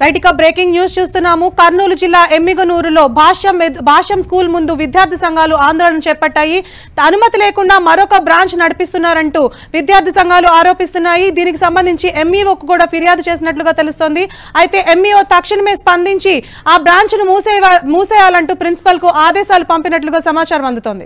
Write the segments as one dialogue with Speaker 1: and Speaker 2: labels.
Speaker 1: Right ఇక breaking news చూస్తున్నాము కర్నూలు జిల్లా ఎమ్మిగనూరులో భాష్యం ఎదు- భాష్యం స్కూల్ ముందు విద్యార్థి సంఘాలు ఆందోళన చేపట్టాయి అనుమతి లేకుండా మరొక బ్రాంచ్ నడిపిస్తున్నారంటూ విద్యార్థి సంఘాలు ఆరోపిస్తున్నాయి దీనికి సంబంధించి ఎంఈఓకు కూడా ఫిర్యాదు చేసినట్లుగా తెలుస్తోంది అయితే ఎంఈఓ తక్షణమే స్పందించి ఆ బ్రాంచ్ ను మూసేయ మూసేయాలంటూ ప్రిన్సిపల్ కు ఆదేశాలు పంపినట్లుగా సమాచారం అందుతోంది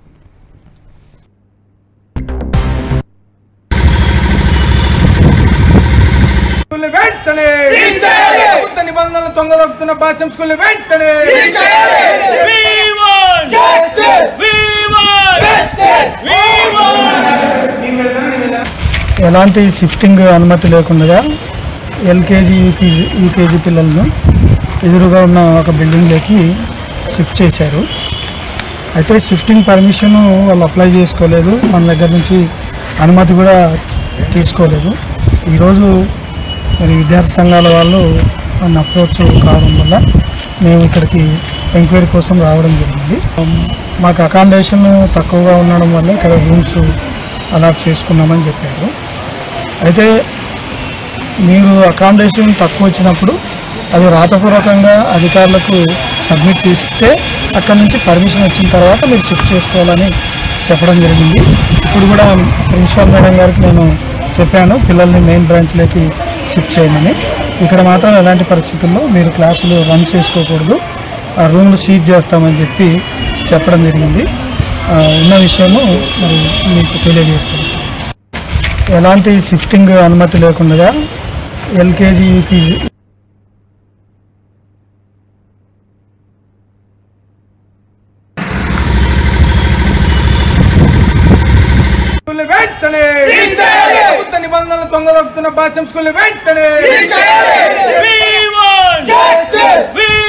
Speaker 2: స్కూల్ వెంటనే ప్రభుత్వ నిబంధనలు తొంగరొక్కుతున్న భాష్యం స్కూల్ వెంటనే
Speaker 3: We want justice. We want justice. We want.
Speaker 4: ఎలాంటి షిఫ్టింగ్ అనుమతి లేకుండా ఎల్కేజీ యూకేజీ యూకేజీ పిల్లలను ఎదురుగా ఉన్న ఒక బిల్డింగ్లోకి షిఫ్ట్ చేశారు అయితే షిఫ్టింగ్ పర్మిషన్ వాళ్ళు అప్లై చేసుకోలేదు మన దగ్గర నుంచి అనుమతి కూడా తీసుకోలేదు ఈరోజు మరి విద్యార్థి సంఘాల వాళ్ళు నన్ను అప్రోచ్ కావడం వల్ల మేము ఇక్కడికి ఎంక్వైరీ కోసం రావడం జరిగింది మాకు అకామిడేషన్ తక్కువగా ఉండడం వల్ల ఇక్కడ రూమ్స్ అలాట్ చేసుకున్నామని చెప్పారు అయితే మీరు అకామిడేషన్ తక్కువ వచ్చినప్పుడు అది రాతపూర్వకంగా అధికారులకు సబ్మిట్ చేస్తే అక్కడ నుంచి పర్మిషన్ వచ్చిన తర్వాత మీరు షిఫ్ట్ చేసుకోవాలని చెప్పడం జరిగింది ఇప్పుడు కూడా ప్రిన్సిపల్ మేడం గారికి నేను చెప్పాను పిల్లల్ని మెయిన్ బ్రాంచ్లోకి షిఫ్ట్ చేయమని ఇక్కడ మాత్రం ఎలాంటి పరిస్థితుల్లో మీరు క్లాసులు రన్ చేసుకోకూడదు ఆ రూమ్లు సీజ్ చేస్తామని చెప్పి చెప్పడం జరిగింది ఆ, ఉన్న విషయము మరి మీకు తెలియజేస్తున్నాను ఎలాంటి షిఫ్టింగ్ అనుమతి లేకుండా ఎల్కేజీ యూకేజీ
Speaker 2: స్కూల్ వెంటనే ప్రభుత్వ నిబంధనలు తొంగరొక్కుతున్న భాష్యం స్కూల్ వెంటనే
Speaker 3: We want justice. We